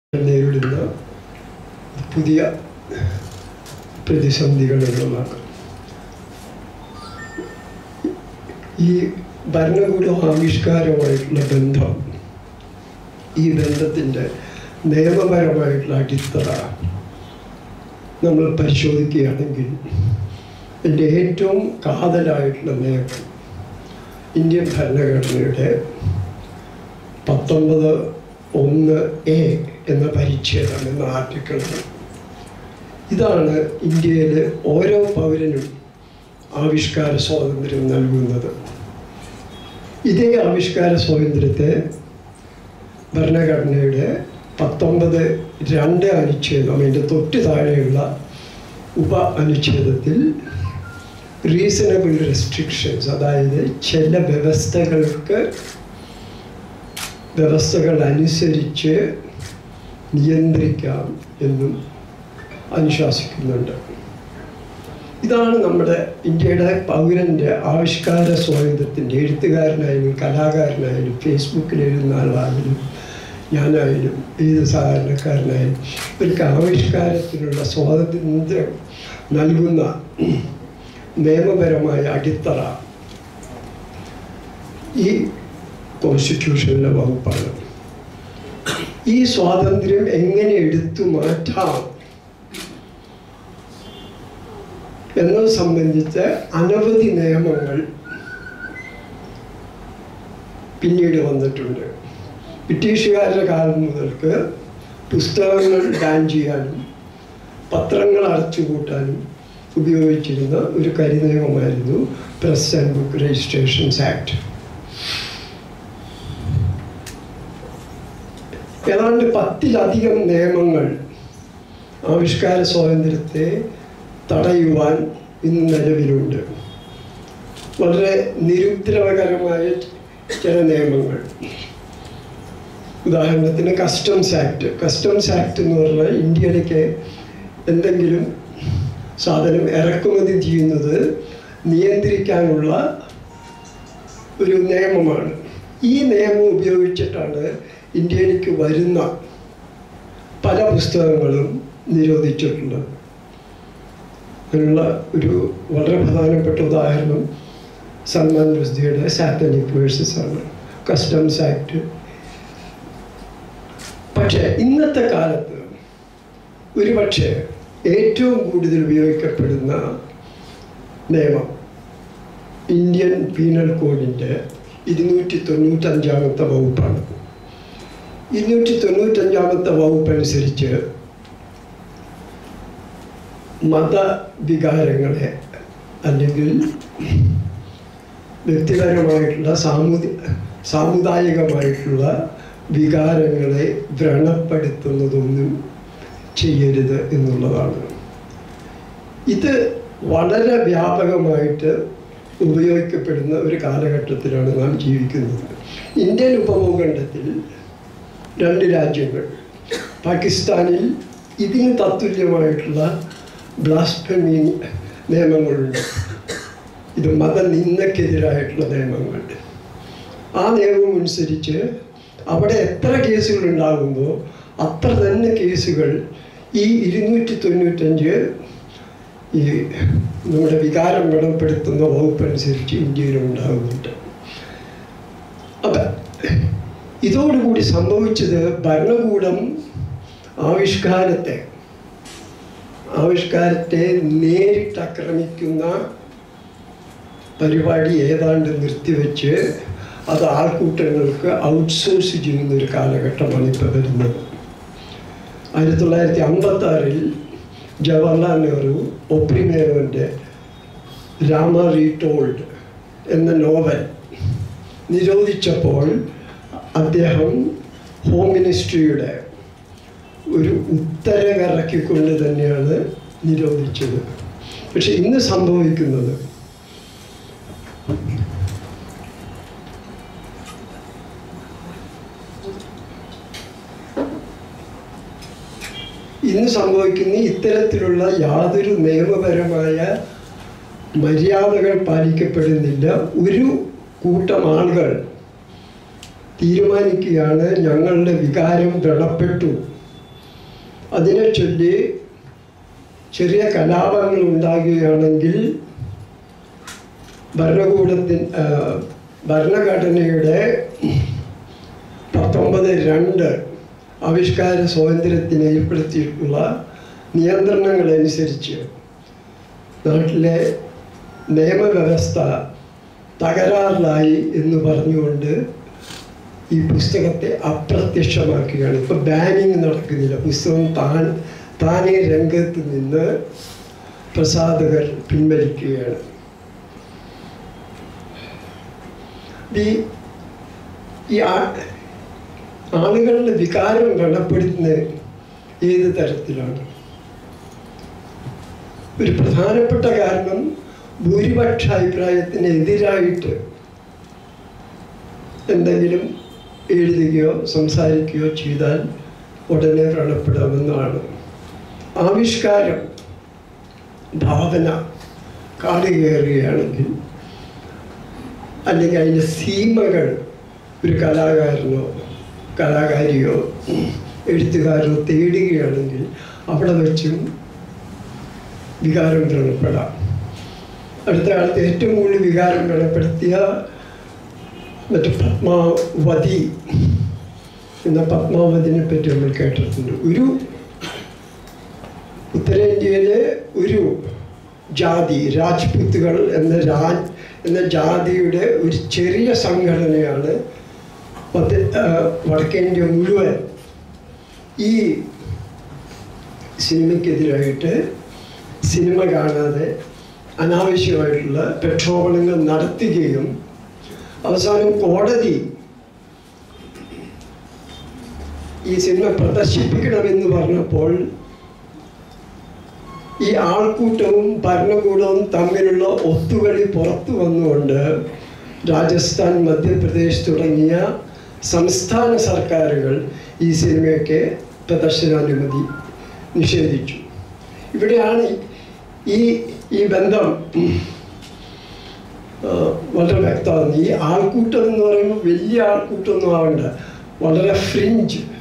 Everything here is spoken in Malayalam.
നേരിടുന്ന പുതിയ പ്രതിസന്ധികൾ എന്നുള്ളതാണ് ഈ ഭരണകൂട ആവിഷ്കാരമായിട്ടുള്ള ബന്ധം ഈ ബന്ധത്തിൻ്റെ നിയമപരമായിട്ടുള്ള അടിത്തറ നമ്മൾ പരിശോധിക്കുകയാണെങ്കിൽ എൻ്റെ ഏറ്റവും കാതലായിട്ടുള്ള നിയമം ഇന്ത്യൻ ഭരണഘടനയുടെ പത്തൊമ്പത് ഒന്ന് എ എന്ന പരിച്ഛേദം എന്ന ആർട്ടിക്കിളാണ് ഇതാണ് ഇന്ത്യയിൽ ഓരോ പൗരനും ആവിഷ്കാര സ്വാതന്ത്ര്യം നൽകുന്നത് ഇതേ ആവിഷ്കാര സ്വാതന്ത്ര്യത്തെ ഭരണഘടനയുടെ പത്തൊമ്പത് രണ്ട് അനുച്ഛേദം അതിൻ്റെ തൊട്ട് താഴെയുള്ള ഉപ അനുച്ഛേദത്തിൽ റീസണബിൾ റെസ്ട്രിക്ഷൻസ് അതായത് ചില വ്യവസ്ഥകൾക്ക് വ്യവസ്ഥകൾ അനുസരിച്ച് നിയന്ത്രിക്കാം എന്നും അനുശാസിക്കുന്നുണ്ട് ഇതാണ് നമ്മുടെ ഇന്ത്യയുടെ പൗരൻ്റെ ആവിഷ്കാര സ്വാതന്ത്ര്യത്തിൻ്റെ എഴുത്തുകാരനായാലും കലാകാരനായാലും ഫേസ്ബുക്കിൽ എഴുതുന്ന ആളായാലും ഞാനായാലും ഏത് സാധാരണക്കാരനായാലും ഇവർക്ക് ആവിഷ്കാരത്തിനുള്ള സ്വാതന്ത്ര്യം നൽകുന്ന നിയമപരമായ അടിത്തറ ഈ കോൺസ്റ്റിറ്റ്യൂഷനിലെ വകുപ്പാണ് ഈ സ്വാതന്ത്ര്യം എങ്ങനെ എടുത്തു മാറ്റാം എന്നത് സംബന്ധിച്ച് അനവധി നിയമങ്ങൾ പിന്നീട് വന്നിട്ടുണ്ട് ബ്രിട്ടീഷുകാരുടെ കാലം മുതൽക്ക് പുസ്തകങ്ങൾ ബാൻ ചെയ്യാനും പത്രങ്ങൾ അടച്ചുപൂട്ടാനും ഉപയോഗിച്ചിരുന്ന ഒരു കരിനിയമമായിരുന്നു press and book registrations act ഏതാണ്ട് പത്തിലധികം നിയമങ്ങൾ ആവിഷ്കാര സ്വാതന്ത്ര്യത്തെ തടയുവാൻ ഇന്ന് നിലവിലുണ്ട് വളരെ നിരുദ്രവകരമായ ചില നിയമങ്ങൾ ഉദാഹരണത്തിന് കസ്റ്റംസ് ആക്ട് കസ്റ്റംസ് ആക്ട് എന്ന് പറഞ്ഞാൽ ഇന്ത്യയിലേക്ക് എന്തെങ്കിലും സാധനം ഇറക്കുമതി ചെയ്യുന്നത് നിയന്ത്രിക്കാനുള്ള ഒരു നിയമമാണ് ഈ നിയമം ഉപയോഗിച്ചിട്ടാണ് ഇന്ത്യയിലേക്ക് വരുന്ന പല പുസ്തകങ്ങളും നിരോധിച്ചിട്ടുള്ളത് അതിനുള്ള ഒരു വളരെ പ്രധാനപ്പെട്ട ഉദാഹരണം സൽമാൻ റുസ്ദിയുടെ സാറ്റനിക് വേഴ്സസ് ആണ് കസ്റ്റംസ് ആക്ട് പക്ഷേ ഇന്നത്തെ കാലത്ത് ഒരുപക്ഷെ ഏറ്റവും കൂടുതൽ ഉപയോഗിക്കപ്പെടുന്ന നിയമം ഇന്ത്യൻ പീനൽ കോഡിൻ്റെ ഇരുന്നൂറ്റി തൊണ്ണൂറ്റഞ്ചാമത്തെ വകുപ്പാണ് ഇരുന്നൂറ്റി തൊണ്ണൂറ്റഞ്ചാമത്തെ വകുപ്പ് അനുസരിച്ച് മതവികാരങ്ങളെ അല്ലെങ്കിൽ വ്യക്തിപരമായിട്ടുള്ള സാമുദി സാമുദായികമായിട്ടുള്ള വികാരങ്ങളെ വ്രണപ്പെടുത്തുന്നതൊന്നും ചെയ്യരുത് എന്നുള്ളതാണ് ഇത് വളരെ വ്യാപകമായിട്ട് ഉപയോഗിക്കപ്പെടുന്ന ഒരു കാലഘട്ടത്തിലാണ് നാം ജീവിക്കുന്നത് ഇന്ത്യൻ ഉപഭൂഖണ്ഡത്തിൽ രണ്ട് രാജ്യങ്ങൾ പാകിസ്ഥാനിൽ ഇതിന് തത്തുല്യമായിട്ടുള്ള ബ്ലാസ്ഫമി നിയമങ്ങളുണ്ട് ഇത് മതനിന്ദക്കെതിരായിട്ടുള്ള നിയമങ്ങൾ ആ നിയമം അനുസരിച്ച് അവിടെ എത്ര കേസുകൾ ഉണ്ടാകുന്നോ അത്ര തന്നെ കേസുകൾ ഈ ഇരുന്നൂറ്റി തൊണ്ണൂറ്റഞ്ച് ഈ നമ്മുടെ വികാരം ഗുണപ്പെടുത്തുന്ന വകുപ്പ് അനുസരിച്ച് ഇന്ത്യയിൽ ഉണ്ടാകുന്നുണ്ട് അപ്പം ഇതോടുകൂടി സംഭവിച്ചത് ഭരണകൂടം ആവിഷ്കാരത്തെ ആവിഷ്കാരത്തെ നേരിട്ട് ആക്രമിക്കുന്ന പരിപാടി ഏതാണ്ട് നിർത്തിവെച്ച് അത് ആൾക്കൂട്ടങ്ങൾക്ക് ഔട്ട്സോഴ്സ് ചെയ്യുന്ന ഒരു കാലഘട്ടമാണ് ഇപ്പോൾ വരുന്നത് ആയിരത്തി തൊള്ളായിരത്തി അമ്പത്തി ആറിൽ ജവഹർലാൽ നെഹ്റു ഒപ്രിമേനോൻ്റെ രാമ റീടോൾഡ് എന്ന നോവൽ നിരോധിച്ചപ്പോൾ അദ്ദേഹം ഹോം മിനിസ്ട്രിയുടെ ഒരു ഉത്തരവിറക്കിക്കൊണ്ട് തന്നെയാണ് നിരോധിച്ചത് പക്ഷെ ഇന്ന് സംഭവിക്കുന്നത് ഇന്ന് സംഭവിക്കുന്ന ഇത്തരത്തിലുള്ള യാതൊരു നിയമപരമായ മര്യാദകൾ പാലിക്കപ്പെടുന്നില്ല ഒരു കൂട്ടം ആളുകൾ തീരുമാനിക്കുകയാണ് ഞങ്ങളുടെ വികാരം വ്രണപ്പെട്ടു അതിനെ ചൊല്ലി ചെറിയ കലാപങ്ങൾ ഉണ്ടാകുകയാണെങ്കിൽ ഭരണകൂടത്തിൻ ആ, ഭരണഘടനയുടെ പത്തൊമ്പത് രണ്ട് ആവിഷ്കാര സ്വാതന്ത്ര്യത്തിന് ഏർപ്പെടുത്തിയിട്ടുള്ള നിയന്ത്രണങ്ങളനുസരിച്ച് നാട്ടിലെ നിയമവ്യവസ്ഥ തകരാറിലായി എന്ന് പറഞ്ഞുകൊണ്ട് ഈ പുസ്തകത്തെ അപ്രത്യക്ഷമാക്കുകയാണ് ഇപ്പൊ ബാനിങ് നടക്കുന്നില്ല പുസ്തകം താൻ താനേ രംഗത്ത് നിന്ന് പ്രസാധകർ പിൻവലിക്കുകയാണ് ഈ ഈ ആ- ആളുകളുടെ വികാരം വ്രണപ്പെടുത്തുന്നത് ഏത് തരത്തിലാണ് ഒരു പ്രധാനപ്പെട്ട കാരണം ഭൂരിപക്ഷ അഭിപ്രായത്തിന് എതിരായിട്ട് എന്തെങ്കിലും എഴുതുകയോ സംസാരിക്കുകയോ ചെയ്താൽ ഉടനെ വ്രണപ്പെടാമെന്നാണ് ആവിഷ്കാരം ഭാവന കാടുകയറുകയാണെങ്കിൽ അല്ലെങ്കിൽ അതിൻ്റെ സീമകൾ ഒരു കലാകാരനോ കലാകാരിയോ എഴുത്തുകാരോ തേടുകയാണെങ്കിൽ അവിടെ വെച്ചും വികാരം വ്രണപ്പെടാം അടുത്ത കാലത്ത് ഏറ്റവും കൂടുതൽ വികാരം വ്രണപ്പെടുത്തിയ മറ്റു പത്മാവതി എന്ന പത്മാവതിനെ പറ്റി നമ്മൾ കേട്ടിട്ടുണ്ട് ഒരു ഉത്തരേന്ത്യയിലെ ഒരു ജാതി രാജ്പുത്തുകൾ എന്ന രാജ് എന്ന ജാതിയുടെ ഒരു ചെറിയ സംഘടനയാണ് മധ്യ ആ, വടക്കേന്ത്യ മുഴുവൻ ഈ സിനിമയ്ക്കെതിരായിട്ട് സിനിമ കാണാതെ അനാവശ്യമായിട്ടുള്ള പ്രക്ഷോഭണങ്ങൾ നടത്തുകയും അവസാനം കോടതി ഈ സിനിമ പ്രദർശിപ്പിക്കണമെന്ന് പറഞ്ഞപ്പോൾ ഈ ആൾക്കൂട്ടവും ഭരണകൂടവും തമ്മിലുള്ള ഒത്തുകളി പുറത്തു വന്നുകൊണ്ട് രാജസ്ഥാൻ മധ്യപ്രദേശ് തുടങ്ങിയ സംസ്ഥാന സർക്കാരുകൾ ഈ സിനിമയ്ക്ക് പ്രദർശനാനുമതി നിഷേധിച്ചു ഇവിടെയാണ് ഈ ഈ ബന്ധം ആ, വളരെ വ്യക്തമാകുന്നത് ഈ ആൾക്കൂട്ടം എന്ന് പറയുമ്പോൾ വലിയ ആൾക്കൂട്ടമൊന്നും ആവണ്ട വളരെ ഫ്രിഞ്ച്